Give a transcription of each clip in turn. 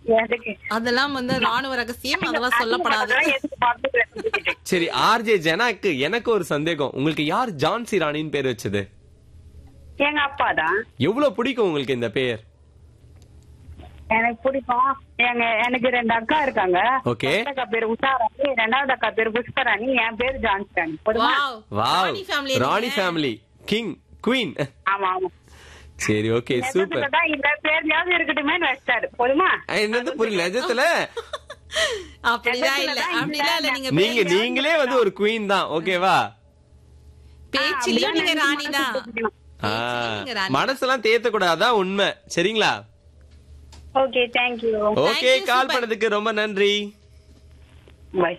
எதுக்கு அதெல்லாம் வந்து ராணுவ ரகசியம் அதெல்லாம் சொல்லப்படாது அதெல்லாம் எதுக்கு பார்த்து சரி ஆர்ஜே ஜனாக்கு எனக்கு ஒரு சந்தேகம் உங்களுக்கு யார் ஜான்சி ராணின்னு பேர் வச்சது எங்க அப்பா தான் எவ்வளவு பிடிக்கும் உங்களுக்கு இந்த பேர் எனக்கு பிடிக்கும் எங்க எனக்கு ரெண்டு அக்கா இருக்காங்க Okay. first அக்கா பேரு உஷாராணி ரெண்டாவது அக்கா பேரு புஷ்பராணி என் பேரு ஜான்ஸ்டானி போதுமா wow wow Rani family Rani family king queen ஆமா ஆமா சரி ஓகே சூப்பர் நிஜத்துலதான் இந்த பேர்லயாவது இருக்கட்டுமேன்னு வச்சிட்டாரு போதுமா என்னது புரியல நிஜத்துல அப்படிதான் இல்ல அப்படிலாம் இல்ல நீங்க நீங்க நீங்களே வந்து ஒரு குவீன் தான் ஓகேவா பேச்சிலையும் நீங்க ராணி தான் ஆ, நீங்க ராணி. மனசெல்லாம் தேத்த கூடாதான் உண்மை சரிங்களா okay thank you okay you, call super. பண்ணதுக்கு ரொம்ப நன்றி பாய்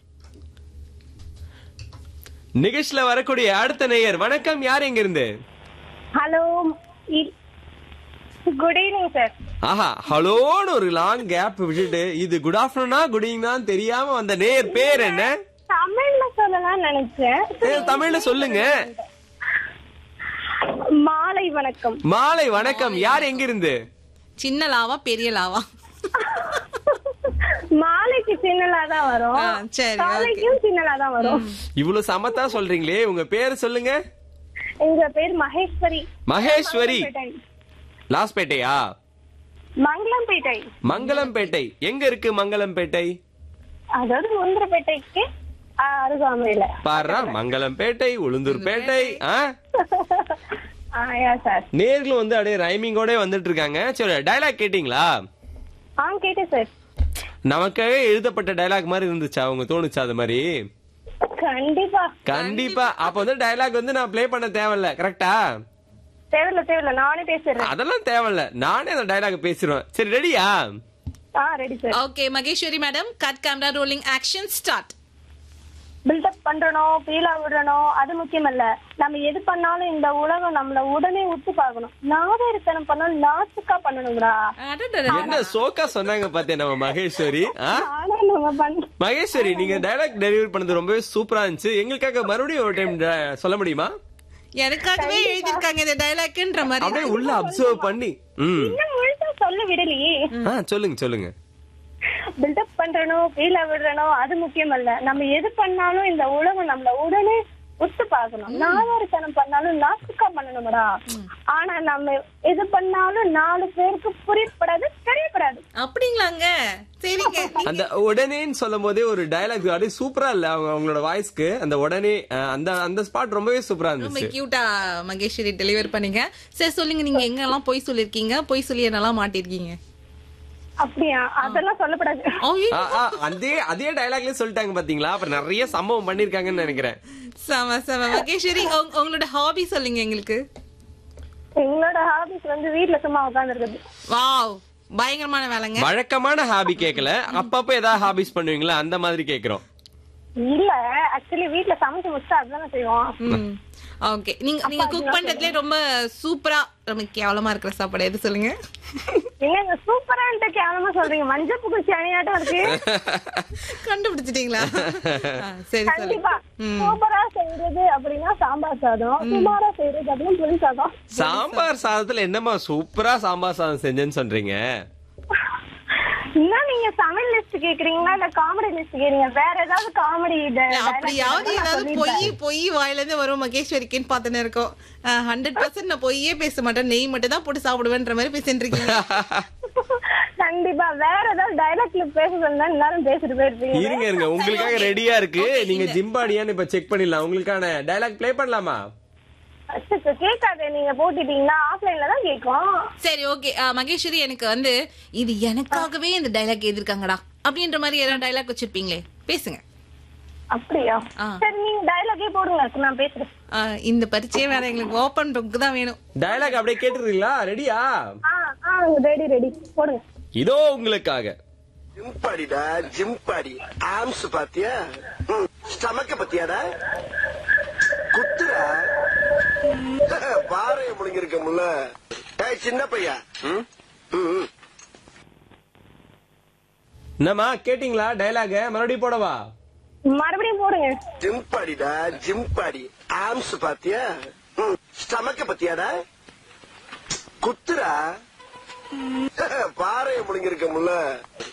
நிகழ்ச்சியில வரக்கூடிய அடுத்த நேயர் வணக்கம் யார் எங்க இருந்து ஹலோ குட் ஈவினிங் சார் ஆஹா ஹலோன்னு ஒரு லாங் கேப் விட்டுட்டு இது குட் ஆஃப்டர்நூனா குட் ஈவினிங் தெரியாம வந்த நேயர் பேர் என்ன தமிழ்ல சொல்லலாம் நினைச்சேன் ஏ, தமிழ்ல சொல்லுங்க மாலை வணக்கம் மாலை வணக்கம் யார் எங்க இருந்து சின்ன லாவா பெரிய லாவா மாலைக்கு சின்னலா தான் வரும் ஆ, சரி, காலைக்கும் சின்னலா தான் வரும் இவ்வளவு சமத்தா சொல்றீங்களே உங்க பேர் சொல்லுங்க எங்க பேர் மகேஸ்வரி மகேஸ்வரி பேட்டை. லாஸ்பேட்டையா மங்களம்பேட்டை மங்களம்பேட்டை எங்க இருக்கு மங்களம்பேட்டை அதாவது முந்திரப்பேட்டைக்கு ஆ, அருகாமையில பாருடா மங்களம்பேட்டை உளுந்தூர்பேட்டை ஆ ஆயா சார் நேர்களும் வந்து அப்படியே ரைமிங்கோட வந்துட்டு இருக்காங்க சரி டயலாக் கேட்டீங்களா ஆ கேட்டேன் சார் நமக்காகவே எழுதப்பட்ட டயலாக் மாதிரி இருந்துச்சா அவங்க தோணுச்சா அது மாதிரி கண்டிப்பா கண்டிப்பா அப்ப வந்து டயலாக் வந்து நான் ப்ளே பண்ண தேவையில்ல கரெக்டா தேவையில்ல தேவையில்ல நானே பேசுறேன் அதெல்லாம் தேவையில்ல நானே அந்த டயலாக் பேசிடுவேன் சரி ரெடியா ஆ ready sir okay Maheswari madam cut camera rolling action start buildup பண்றணும் ஃபீலா விடணும் அது முக்கியம் இல்ல நம்ம எது பண்ணாலும் இந்த உலகம் நம்மள உடனே உத்து பார்க்கணும் நாகரிகத்தனம் பண்ணாலும் நாசுக்கா பண்ணணும்டா என்ன சோக்கா சொன்னாங்க பார்த்தேன் நம்ம மகேஸ்வரி ஆ? ஆனா நம்ம பண்ண மகேஸ்வரி நீங்க டயலாக் டெலிவரி பண்ணது ரொம்பவே சூப்பரா இருந்துச்சு எங்களுக்காக மறுபடியும் ஒரு டைம் சொல்ல முடியுமா எனக்காகவே எழுதிருக்காங்க இந்த டைலாக்ன்ற மாதிரி அப்படியே உள்ள அப்சர்வ் பண்ணி ம் இன்னும் முழுசா சொல்ல விடலையே ஆ சொல்லுங்க சொல்லுங்க பில்டப் பண்றணும் ஃபீலா விடணும் அது முக்கியம் இல்ல நம்ம எது பண்ணாலும் இந்த உலகம் நம்மள உடனே உத்து பார்க்கணும் நாகரிகத்தனம் பண்ணாலும் நாசுக்கா பண்ணணும்டா ஆனா நம்ம எது பண்ணாலும் நாலு பேருக்கு புரியப்படாது தெரியப்படாது அப்படிங்களாங்க சரிங்க அந்த உடனேன்னு சொல்லும் போதே ஒரு டயலாக் அப்படியே சூப்பரா இல்ல அவங்க அவங்களோட வாய்ஸ்க்கு அந்த உடனே அஹ், அந்த அந்த ஸ்பாட் ரொம்பவே சூப்பரா ரொம்ப இருந்துச்சு கியூட்டா மகேஸ்வரி டெலிவர் பண்ணீங்க சரி சொல்லுங்க நீங்க எங்கெல்லாம் போய் சொல்லிருக்கீங்க போய் சொல்லி என்னெல்லாம் மாட்டிருக்கீங்க அப்படியா அதெல்லாம் சொல்லப்படாது ஐயோ, ஆ, ஆ, அதே அதே டயலாக்லயே சொல்லிட்டாங்க பாத்தீங்களா அப்புறம் நிறைய சம்பவம் பண்ணிருக்காங்கன்னு நினைக்கிறேன் செம செம மகேஸ்வரி உங்க- உங்களோட ஹாபி சொல்லுங்க எங்களுக்கு எங்களோட ஹாபிஸ் வந்து வீட்ல சும்மா உட்காந்துருக்குது வாவ் பயங்கரமான வேலைங்க வழக்கமான ஹாபி கேட்கல அப்பப்ப ஏதாவது ஹாபிஸ் பண்ணுவீங்களா அந்த மாதிரி கேக்குறோம் இல்ல ஆக்சுவலி வீட்ல சமைச்சு முடிச்சா அதுதானே செய்வோம் ஓகே நீங்க நீங்க குக் பண்றதுலயே ரொம்ப சூப்பரா ரொம்ப கேவலமா இருக்கிற சாப்பாடு எது சொல்லுங்க என்னங்க சூப்பரான்ட்டு கேவலமா சொல்றீங்க மஞ்சள் பூக்குச்சி அணியாட்டம் இருக்கு கண்டுபிடிச்சிட்டீங்களா ஆ, சரி சொல்லு கண்டிப்பா சூப்பரா செய்யறது அப்படின்னா சாம்பார் சாதம் சுமாரா செய்யறது அப்படின்னா புளி சாதம் சாம்பார் சாதத்துல என்னமா சூப்பரா சாம்பார் சாதம் செஞ்சேன்னு சொல்றீங்க என்ன நீங்க சமையல் லிஸ்ட் கேக்குறீங்களா இல்ல காமெடி லிஸ்ட் கேக்குறீங்க வேற ஏதாவது காமெடி அப்படியாவது ஏதாவது பொய் பொய் வாயில இருந்து வரும் மகேஸ்வரிக்குன்னு பார்த்துன்னு இருக்கோம் ஹண்ட்ரட் பர்சன்ட் நான் பொய்யே பேச மாட்டேன் நெய் மட்டும் தான் போட்டு சாப்பிடுவேன்ற மாதிரி பேசிட்டு இருக்கீங்க கண்டிப்பா வேற ஏதாவது டைலாக்ல பேச சொன்னா எல்லாரும் பேசிட்டு போயிருப்பீங்க இருங்க இருங்க உங்களுக்காக ரெடியா இருக்கு நீங்க ஜிம்பாடியான்னு இப்ப செக் பண்ணிடலாம் உங்களுக்கான டயலாக் ப்ளே பண்ணலாமா அச்சச்சோ, கேட்காதே நீங்க போட்டுட்டீங்கன்னா ஆஃப்லைன்ல தான் கேட்கும் சரி ஓகே மகேஸ்வரி எனக்கு வந்து இது எனக்காகவே இந்த டைலாக் எழுதிருக்காங்கடா அப்படின்ற மாதிரி ஏதாவது டைலாக் வச்சிருப்பீங்களே பேசுங்க அப்படியா ஆ. சரி நீங்க டைலாக்கே போடுங்க நான் பேசுறேன் ஆ, இந்த பரீட்சையே வேற எங்களுக்கு ஓப்பன் புக் தான் வேணும் டயலாக் அப்படியே கேட்டுறீங்களா ரெடியா ஆ ஆ ரெடி ரெடி போடுங்க இதோ உங்களுக்காக ஜிம்பாடிடா ஜிம்பாடி ஆம்ஸ் பாத்தியா ஸ்டமக்க பத்தியாடா குத்துடா பாறைய முழுங்கிருக்கமுல்ல ஏய் சின்ன பையா ம்? ம். என்னம்மா கேட்டீங்களா டயலாக மறுபடியும் போடவா மறுபடியும் போடுங்க ஜிம்பாடிடா ஜிம்பாடி ஆம்ஸ் பாத்தியா ஸ்டமக்க பத்தியாடா குத்துடா பாறைய முழுங்கிருக்கமுல்ல